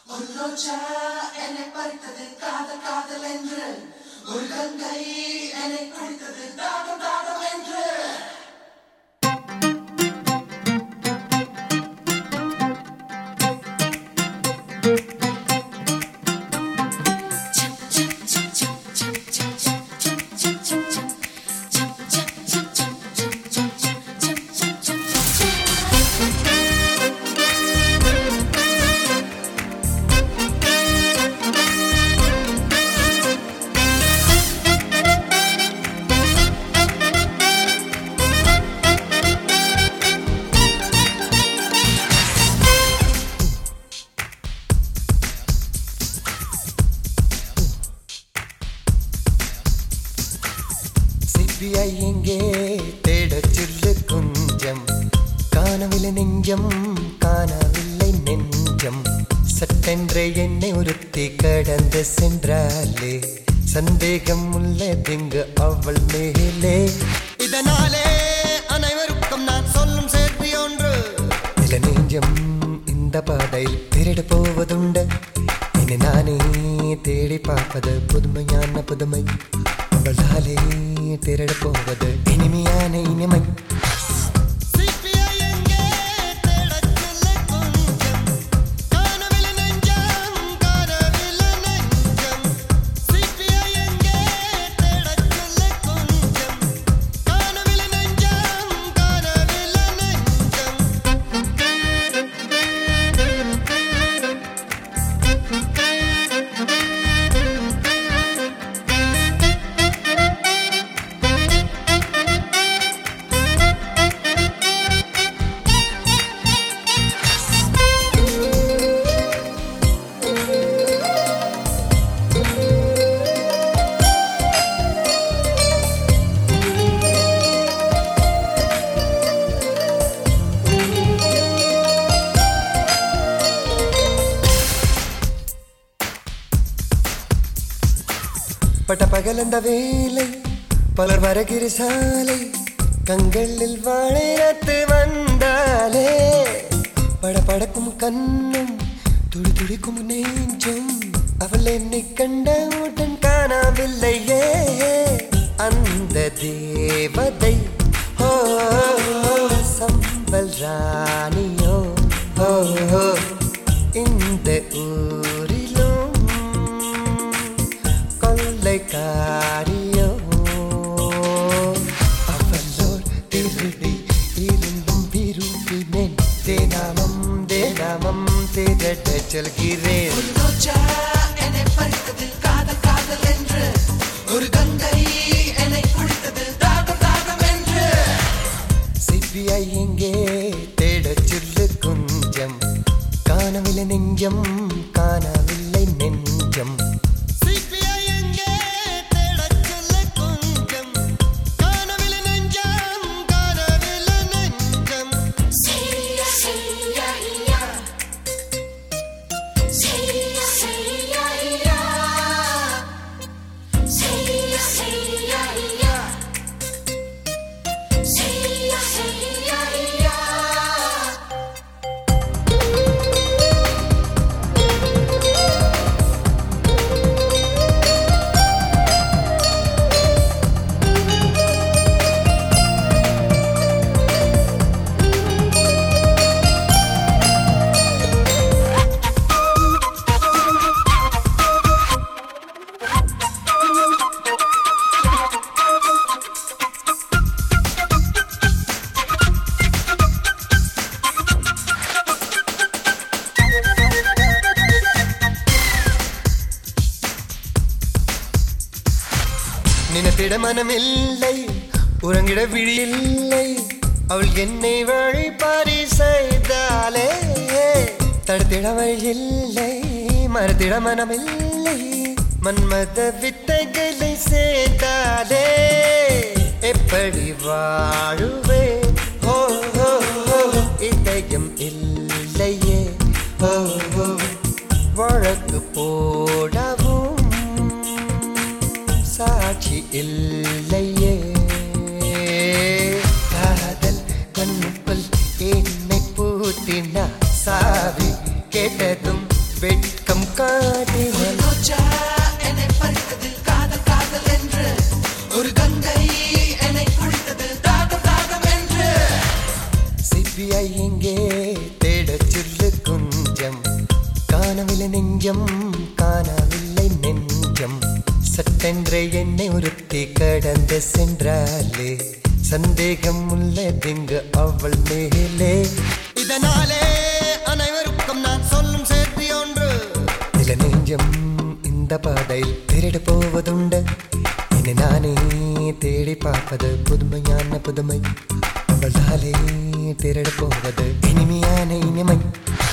ஒரு ரோஜா என்னை பறித்தது காதல் காதல் என்று ஒரு கங்கை என்னை குடித்தது தாகம் தாகம் என்று சிபிஐ எங்கே தேடச் சொல்லு கொஞ்சம் காணவில்லை நெஞ்சம் காணவில்லை நெஞ்சம் சட்டென்று என்னை ஒருத்தி கடந்து சென்றாலே சந்தேகம் உள்ளதிங்கு அவள் மேலே இதனாலே அனைவருக்கும் நான் சொல்லும் சேர்த்தி ஒன்று நில நெஞ்சம் இந்த பாதையில் திருட போவதுண்டு என்னை நானே தேடி பார்ப்பது புதுமையான புதுமை அவளாலே திருட போவது இனிமையான இனிமை பட்ட பகலந்த வேலை பலர் வரகிற சாலை கண்களில் வாழையத்து வந்தாலே பட படக்கும் கண்ணும் துடி துடிக்கும் நெஞ்சம் அவள் என்னை கண்டவுடன் காணவில்லையே அந்த தேவதை ஓ சம்பல் ராணியோ ஓ இந்த ஊரிலும் கொள்ளைக்காரியோ அவளோர் திருடி இருந்தும் விரும்பினேன் தேனாமம் தேனாமம் தேடட்ட செல்கிறேன் ஒரு ரோஜா என்னை பறித்தது காதல் காதல் என்று ஒரு கங்கை என்னை குடித்தது தாகம் தாகம் என்று சிபிஐ எங்கே தேடச் சொல்லு கொஞ்சம் காணவில்லை நெஞ்சம் காணவில்லை நெஞ்சம் நினைத்திட மனமில்லை உறங்கிட விழியில்லை அவள் என்னை வழிபாரி செய்தாலே தடுத்திட வழியில்லை மறுத்திட மனமில்லை மன்மத வித்தைகளை செய்தாலே எப்படி வாழுவே ஓ ஓ, ஓ, இதயம் இல்லையே ஓ ஓ, வழக்கு போடவும் சாட்சி இல்லையே காதல் கண்ணுக்குள் என்னை பூட்டினா சாவி கேட்டதும் வெட்க காட்டினேன் ரோஜா என்னை பறித்தது காதல் காதல் என்று ஒரு கங்கை என்னை குடித்தது தாகம் தாகம் என்று சிபிஐ எங்கே தேடச் சொல்லு கொஞ்சம் காணவில்லை நெஞ்சம் காணவில்லை நெஞ்சம் சட்டென்ற என்னை ஒருத்தி கடந்து சென்றாலே சந்தேகம் உள்ளதுங்க அவள் மேலே இதனாலே அனைவருக்கும் நான் சொல்லும் செய்தி ஒன்று சில நெஞ்சம் இந்த பாதையில் திருடு போவதுண்டு என்னை நானே தேடி பார்ப்பது புதுமையான புதுமை அவளாலே திருடு போவது இனிமையான இனிமை